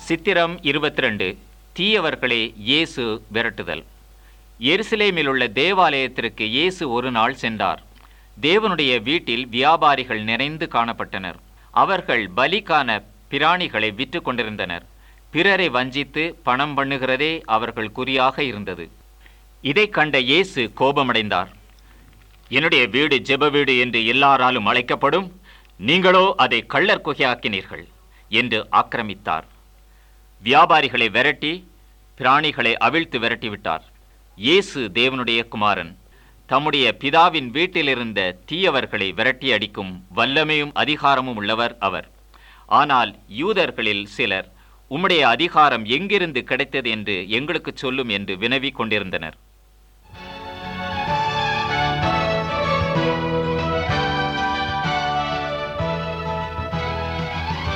சித்திரம் இருபத்தி ரெண்டு தீயவர்களை இயேசு விரட்டுதல் எருசலேமில் உள்ள தேவாலயத்திற்கு இயேசு ஒரு நாள் சென்றார் தேவனுடைய வீட்டில் வியாபாரிகள் நிறைந்து காணப்பட்டனர் அவர்கள் பலிக்கான பிராணிகளை விற்று கொண்டிருந்தனர் பிறரை வஞ்சித்து பணம் பண்ணுகிறதே அவர்கள் குறியாக இருந்தது இதைக் கண்ட இயேசு கோபமடைந்தார் என்னுடைய வீடு ஜெப வீடு என்று எல்லாராலும் அழைக்கப்படும் நீங்களோ அதை கள்ளர் குகையாக்கினீர்கள் என்று ஆக்கிரமித்தார் வியாபாரிகளை விரட்டி பிராணிகளை அவிழ்த்து விரட்டிவிட்டார் இயேசு தேவனுடைய குமாரன் தம்முடைய பிதாவின் வீட்டிலிருந்த தீயவர்களை விரட்டி அடிக்கும் வல்லமையும் அதிகாரமும் உள்ளவர் அவர் ஆனால் யூதர்களில் சிலர் உம்முடைய அதிகாரம் எங்கிருந்து கிடைத்தது என்று எங்களுக்கு சொல்லும் என்று வினவிக் கொண்டிருந்தனர்